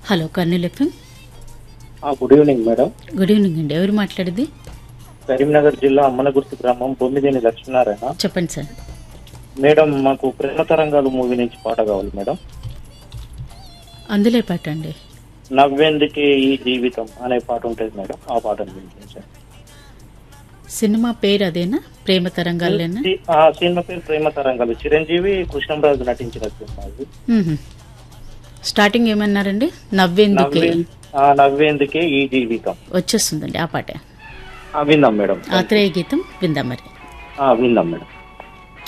Hello Kurnool FM good evening madam good evening అండి ఎవరు మాట్లాడేది కరీంనగర్ జిల్లా అమ్మనగుర్తి గ్రామం బొమ్మిదేని లక్ష్మీనారాయణ చెప్పండి సార్ మేడం మాకు ప్రేమ తరంగాలు మూవీ నుంచి పాట కావాలి మేడం అందులో ఏ పాట అండి నవ్వేందుకే ఈ జీవితం అనే పాట ఉంటుంది మేడం ఆ పాట వినిపించండి. సినిమా పేరు అదేనా ప్రేమ తరంగాలేనా సి- ఆ సినిమా పేరు ప్రేమ తరంగాలు చిరంజీవి కృష్ణంరాజు నటించిన సినిమా ఇది మ్మ్. స్టార్టింగ్ ఏమన్నారండి నవ్వేందుకే నవ్వే ఆ నవ్వేందుకే ఈ జీవితం వచ్చేస్తుందండి ఆ పాటే ఆ, విందాం మేడం ఆత్రేయ గీతం విందాం మరి ఆ, విందాం మేడం